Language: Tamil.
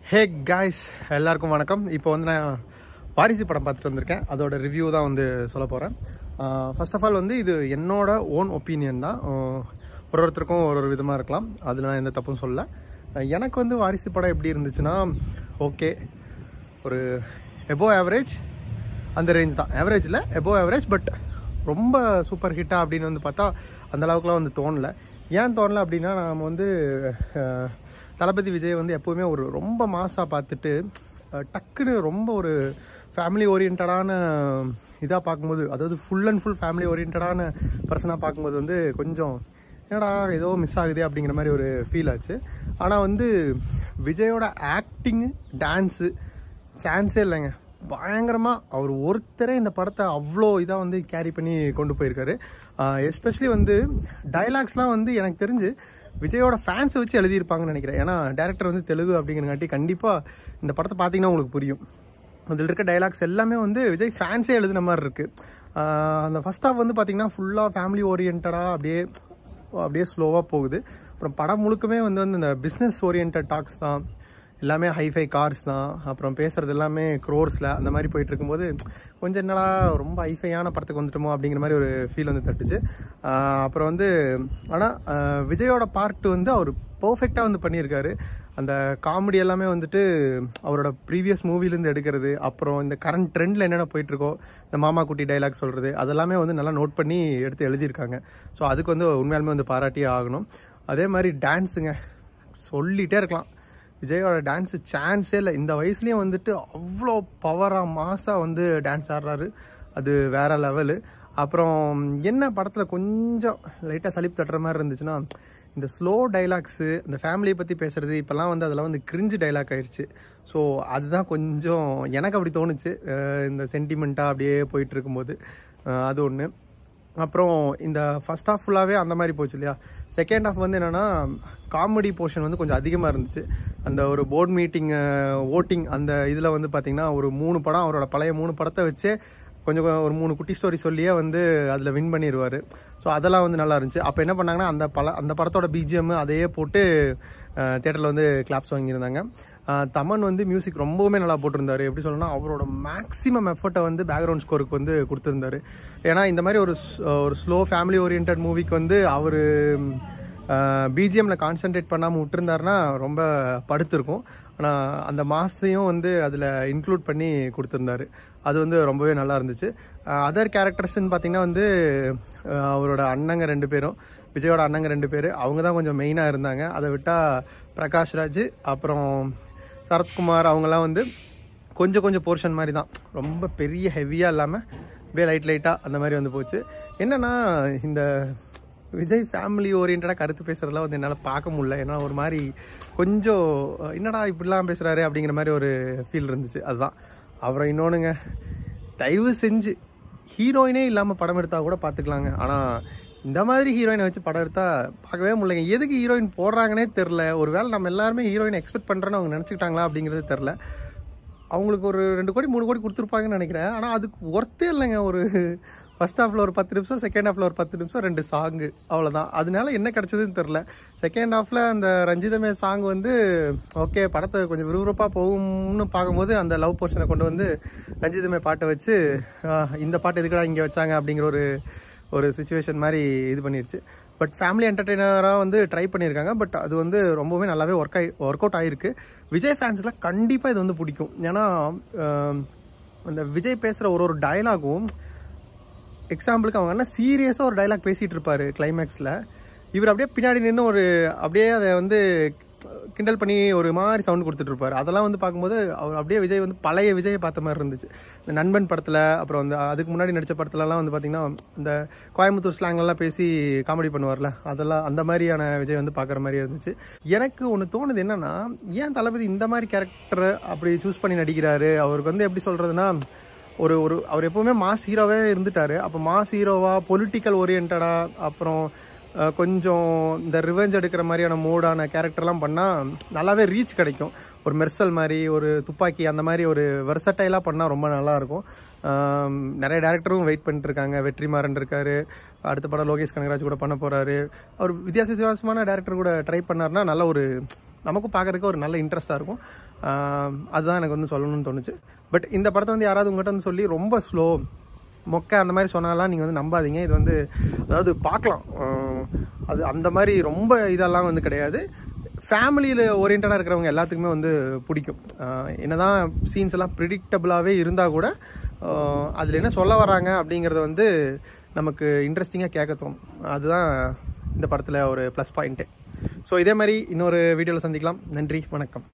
ஹே காய்ஸ் எல்லாருக்கும் வணக்கம் இப்போ வந்து நான் வாரிசு படம் பார்த்துட்டு வந்திருக்கேன் அதோட ரிவ்யூ தான் வந்து சொல்ல போகிறேன் ஃபர்ஸ்ட் ஆஃப் ஆல் வந்து இது என்னோட ஓன் ஒப்பீனியன் தான் ஆஹ் ஒரு ஒருத்தருக்கும் ஒரு ஒரு விதமாக இருக்கலாம் அதில் நான் எந்த தப்பும் சொல்லல ஆஹ் எனக்கு வந்து வாரிசு படம் எப்படி இருந்துச்சுன்னா ஓகே ஒரு எபோ ஆவரேஜ் அந்த ரேஞ்ச் தான் ஆவரேஜில் எபோ ஆவரேஜ் பட் ரொம்ப சூப்பர் ஹிட்டா அப்படின்னு வந்து பார்த்தா அந்த அளவுக்குலாம் வந்து தோணல ஏன் தோணல அப்படின்னா நாம் வந்து அஹ், தளபதி விஜய் வந்து எப்போவுமே ஒரு ரொம்ப மாசாக பார்த்துட்டு அஹ், டக்குன்னு ரொம்ப ஒரு ஃபேமிலி ஓரியன்டான இதாக பார்க்கும்போது அதாவது ஃபுல் அண்ட் ஃபுல் ஃபேமிலி ஓரியன்டான பர்சனாக பார்க்கும்போது வந்து கொஞ்சம் என்னடா ஏதோ மிஸ் ஆகுது அப்படிங்கிற மாதிரி ஒரு ஃபீல் ஆச்சு ஆனால் வந்து விஜயோட ஆக்டிங்கு டான்ஸு சான்ஸே இல்லைங்க பயங்கரமாக அவர் ஒருத்தரே இந்த படத்தை அவ்வளோ இதாக வந்து கேரி பண்ணி கொண்டு போயிருக்காரு எஸ்பெஷலி வந்து டைலாக்ஸ்லாம் வந்து எனக்கு தெரிஞ்சு விஜயோட ஃபேன்ஸை வச்சு எழுதியிருப்பாங்கன்னு நினைக்கிறேன் ஏன்னா டேரக்டர் வந்து தெலுங்கு அப்படிங்கிறங்காட்டி கண்டிப்பாக இந்த படத்தை பார்த்தீங்கன்னா உங்களுக்கு புரியும் அதில் இருக்க டைலாக்ஸ் எல்லாமே வந்து விஜய் ஃபேன்ஸே எழுதின மாதிரி இருக்குது அந்த ஃபர்ஸ்ட் ஹாஃப் வந்து பார்த்தீங்கன்னா ஃபுல்லாக ஃபேமிலி ஓரியன்டாக அப்படியே அப்படியே ஸ்லோவாக போகுது அப்புறம் படம் முழுக்கமே வந்து வந்து இந்த பிஸ்னஸ் ஓரியன்ட் டாக்ஸ் தான் எல்லாமே ஹைஃபை கார்ஸ் தான் அப்புறம் பேசுறது எல்லாமே க்ரோர்ஸில் அந்த மாதிரி போயிட்டு இருக்கும்போது கொஞ்சம் என்னடா ரொம்ப ஹைஃபையான படத்துக்கு வந்துட்டோமோ அப்படிங்கிற மாதிரி ஒரு ஃபீல் வந்து தட்டுச்சு ஆஹ் அப்புறம் வந்து ஆனால் விஜயோட பார்ட் வந்து அவர் பர்ஃபெக்டாக வந்து பண்ணியிருக்காரு அந்த காமெடி எல்லாமே வந்துட்டு அவரோட ப்ரீவியஸ் மூவிலேருந்து எடுக்கிறது அப்புறம் இந்த கரண்ட் ட்ரெண்டில் என்னென்ன போயிட்டுருக்கோ இந்த மாமா குட்டி டைலாக் சொல்கிறது அதெல்லாமே வந்து நல்லா நோட் பண்ணி எடுத்து எழுதியிருக்காங்க ஸோ அதுக்கு வந்து உண்மையாலுமே வந்து பாராட்டியே ஆகணும் அதே மாதிரி டான்ஸுங்க சொல்லிகிட்டே இருக்கலாம் விஜயோட டான்ஸு சான்ஸே இல்லை இந்த வயசுலேயும் வந்துட்டு அவ்வளோ பவராக மாசாக வந்து டான்ஸ் ஆடுறாரு அது வேற லெவலு அப்புறம் என்ன படத்தில் கொஞ்சம் லைட்டாக சலிப்பு தட்டுற மாதிரி இருந்துச்சுன்னா இந்த ஸ்லோ டைலாக்ஸு இந்த ஃபேமிலியை பற்றி பேசுறது இப்போல்லாம் வந்து அதெல்லாம் வந்து கிரிஞ்சு டைலாக் ஆயிடுச்சு ஸோ அதுதான் கொஞ்சம் எனக்கு அப்படி தோணுச்சு அஹ் இந்த சென்டிமெண்ட்டாக அப்படியே போயிட்டு இருக்கும்போது அஹ் அது ஒன்று அப்புறம் இந்த ஃபர்ஸ்ட் ஹாஃப் ஃபுல்லாகவே அந்த மாதிரி போச்சு இல்லையா செகண்ட் ஹாஃப் வந்து என்னென்னா காமெடி போர்ஷன் வந்து கொஞ்சம் அதிகமாக இருந்துச்சு அந்த ஒரு போர்ட் மீட்டிங் ஓட்டிங் அந்த இதில் வந்து பார்த்திங்கன்னா ஒரு மூணு படம் அவரோட பழைய மூணு படத்தை வச்சே கொஞ்சம் கொ- ஒரு மூணு குட்டி ஸ்டோரி சொல்லியே வந்து அதில் வின் பண்ணிடுவார் ஸோ அதெல்லாம் வந்து நல்லா இருந்துச்சு அப்போ என்ன பண்ணாங்கன்னா அந்த பல அந்த படத்தோட பிஜிஎம் அதையே போட்டு தேட்டரில் வந்து கிளாப்ஸ் வாங்கியிருந்தாங்க அஹ் தமன் வந்து மியூசிக் ரொம்பவுமே நல்லா போட்டிருந்தாரு எப்படி சொல்லணும்னா அவரோட மேக்ஸிமம் எஃபர்ட்டை வந்து பேக்ரவுண்ட் ஸ்கோருக்கு வந்து கொடுத்துருந்தாரு ஏன்னா இந்த மாதிரி ஒரு ஸ்- ஒரு ஸ்லோ ஃபேமிலி ஓரியன்ட் மூவிக்கு வந்து அவர் பிஜிஎம்ல கான்சென்ட்ரேட் பண்ணாமல் விட்டுருந்தாருன்னா ரொம்ப படுத்திருக்கும் ஆனால் அந்த மாசையும் வந்து அதில் இன்க்ளூட் பண்ணி கொடுத்துருந்தாரு அது வந்து ரொம்பவே நல்லா இருந்துச்சு அதர் கேரக்டர்ஸ்ன்னு பார்த்தீங்கன்னா வந்து அஹ் அவரோட அண்ணங்க ரெண்டு பேரும் விஜயோட அண்ணங்க ரெண்டு பேர் அவங்க தான் கொஞ்சம் மெயினாக இருந்தாங்க அதை விட்டால் பிரகாஷ் ராஜ் அப்புறம் சரத்குமார் அவங்கெல்லாம் வந்து கொஞ்சம் கொஞ்சம் போர்ஷன் மாதிரி தான் ரொம்ப பெரிய ஹெவியாக இல்லாமல் அப்படியே லைட் லைட்டாக அந்த மாதிரி வந்து போச்சு என்னன்னா இந்த விஜய் ஃபேமிலி ஓரியன்டாக கருத்து பேசுறதெல்லாம் வந்து என்னால் பார்க்க முடியல ஏன்னா ஒரு மாதிரி கொஞ்சம் என்னடா இப்படிலாம் பேசுகிறாரு அப்படிங்கிற மாதிரி ஒரு ஃபீல் இருந்துச்சு அதுதான் அப்புறம் இன்னொன்றுங்க தயவு செஞ்சு ஹீரோயினே இல்லாமல் படம் எடுத்தா கூட பார்த்துக்கலாங்க ஆனால் இந்த மாதிரி ஹீரோயினை வச்சு படம் எடுத்தா பார்க்கவே முடியலைங்க எதுக்கு ஹீரோயின் போடுறாங்கன்னே தெரில ஒருவேளை நம்ம எல்லாருமே ஹீரோயின் எக்ஸ்பெக்ட் பண்ணுறோன்னு அவங்க நினச்சிக்கிட்டாங்களா அப்படிங்கிறது தெரில அவங்களுக்கு ஒரு ரெண்டு கோடி மூணு கோடி கொடுத்துருப்பாங்கன்னு நினைக்கிறேன் ஆனால் அதுக்கு ஒர்த்தே இல்லைங்க ஒரு ஃபர்ஸ்ட் ஹாஃபில் ஒரு பத்து நிமிஷம் செகண்ட் ஹாஃபில் ஒரு பத்து நிமிஷம் ரெண்டு சாங்கு அவ்வளோதான் அதனால என்ன கிடச்சதுன்னு தெரில செகண்ட் ஹாஃபில் அந்த ரஞ்சிதமே சாங் வந்து ஓகே படத்தை கொஞ்சம் விறுவிறுப்பாக போகும்னு பார்க்கும்போது அந்த லவ் போர்ஷனை கொண்டு வந்து ரஞ்சிதமே பாட்டை வச்சு ஆஹ், இந்த பாட்டு எதுக்குடா இங்கே வச்சாங்க அப்படிங்கிற ஒரு ஒரு சுச்சுவேஷன் மாதிரி இது பண்ணிருச்சு பட் ஃபேமிலி என்டர்டெய்னராக வந்து ட்ரை பண்ணியிருக்காங்க பட் அது வந்து ரொம்பவே நல்லாவே ஒர்க் ஆகி ஒர்க் அவுட் ஆகிருக்கு விஜய் ஃபேன்ஸ்க்குலாம் கண்டிப்பாக இது வந்து பிடிக்கும் ஏன்னா ஆஹ், அந்த விஜய் பேசுகிற ஒரு ஒரு டயலாகும் எக்ஸாம்பிளுக்கு அவங்க என்ன சீரியஸாக ஒரு டைலாக் பேசிகிட்டு இருப்பாரு கிளைமேக்ஸில் இவர் அப்படியே பின்னாடி நின்று ஒரு அப்படியே அதை வந்து கிண்டல் பண்ணி ஒரு மாதிரி சவுண்ட் கொடுத்துட்டு இருப்பாரு அதெல்லாம் வந்து பார்க்கும்போது அவர் அப்படியே விஜய் வந்து பழைய விஜயை பார்த்த மாதிரி இருந்துச்சு இந்த நண்பன் படத்தில் அப்புறம் அந்த அதுக்கு முன்னாடி நடித்த படத்துலலாம் வந்து பார்த்தீங்கன்னா இந்த கோயம்புத்தூர் ஸ்லாங்லாம் பேசி காமெடி பண்ணுவார்ல அதெல்லாம் அந்த மாதிரியான விஜய் வந்து பார்க்குற மாதிரி இருந்துச்சு எனக்கு ஒன்று தோணுது என்னன்னா ஏன் தளபதி இந்த மாதிரி கேரக்டரை அப்படி சூஸ் பண்ணி நடிக்கிறாரு அவருக்கு வந்து எப்படி சொல்கிறதுனா ஒரு ஒரு அவர் எப்பவுமே மாஸ் ஹீரோவே இருந்துட்டாரு அப்போ மாஸ் ஹீரோவா பொலிட்டிக்கல் ஓரியன்டா அப்புறம் அஹ், கொஞ்சம் இந்த ரிவெஞ்ச் எடுக்கிற மாதிரியான மூடான கேரக்டர்லாம் பண்ணால் நல்லாவே ரீச் கிடைக்கும் ஒரு மெர்சல் மாதிரி ஒரு துப்பாக்கி அந்த மாதிரி ஒரு வெர்சட்டைலாக பண்ணால் ரொம்ப நல்லா இருக்கும் ஆம், நிறைய டேரக்டரும் வெயிட் பண்ணிட்டு இருக்காங்க வெற்றிமாறன் இருக்காரு அடுத்த படம் லோகேஷ் கனகராஜ் கூட பண்ண போறாரு அவர் வித்தியாச வித்தியாசமான டேரக்டர் கூட ட்ரை பண்ணாருன்னா நல்ல ஒரு நமக்கும் பார்க்கறதுக்கு ஒரு நல்ல இன்ட்ரெஸ்டாக இருக்கும் ஆஹ் அதுதான் எனக்கு வந்து சொல்லணும்னு தோணுச்சு பட் இந்த படத்தை வந்து யாராவது உங்கள்கிட்ட வந்து சொல்லி ரொம்ப ஸ்லோ மொக்க அந்த மாதிரி சொன்னாலாம் நீங்கள் வந்து நம்பாதீங்க இது வந்து அதாவது பார்க்கலாம் ஆஹ் அது அந்த மாதிரி ரொம்ப இதெல்லாம் வந்து கிடையாது ஃபேமிலியில் ஓரியன்டாக இருக்கிறவங்க எல்லாத்துக்குமே வந்து பிடிக்கும் ஆஹ் என்னதான் சீன்ஸ் எல்லாம் ப்ரிடிக்டபுளாகவே இருந்தால் கூட அதில் என்ன சொல்ல வராங்க அப்படிங்கிறத வந்து நமக்கு இன்ட்ரெஸ்டிங்காக கேட்க தோணும் அதுதான் இந்த படத்தில் ஒரு ப்ளஸ் பாயிண்ட்டு ஸோ இதே மாதிரி இன்னொரு வீடியோவில் சந்திக்கலாம் நன்றி வணக்கம்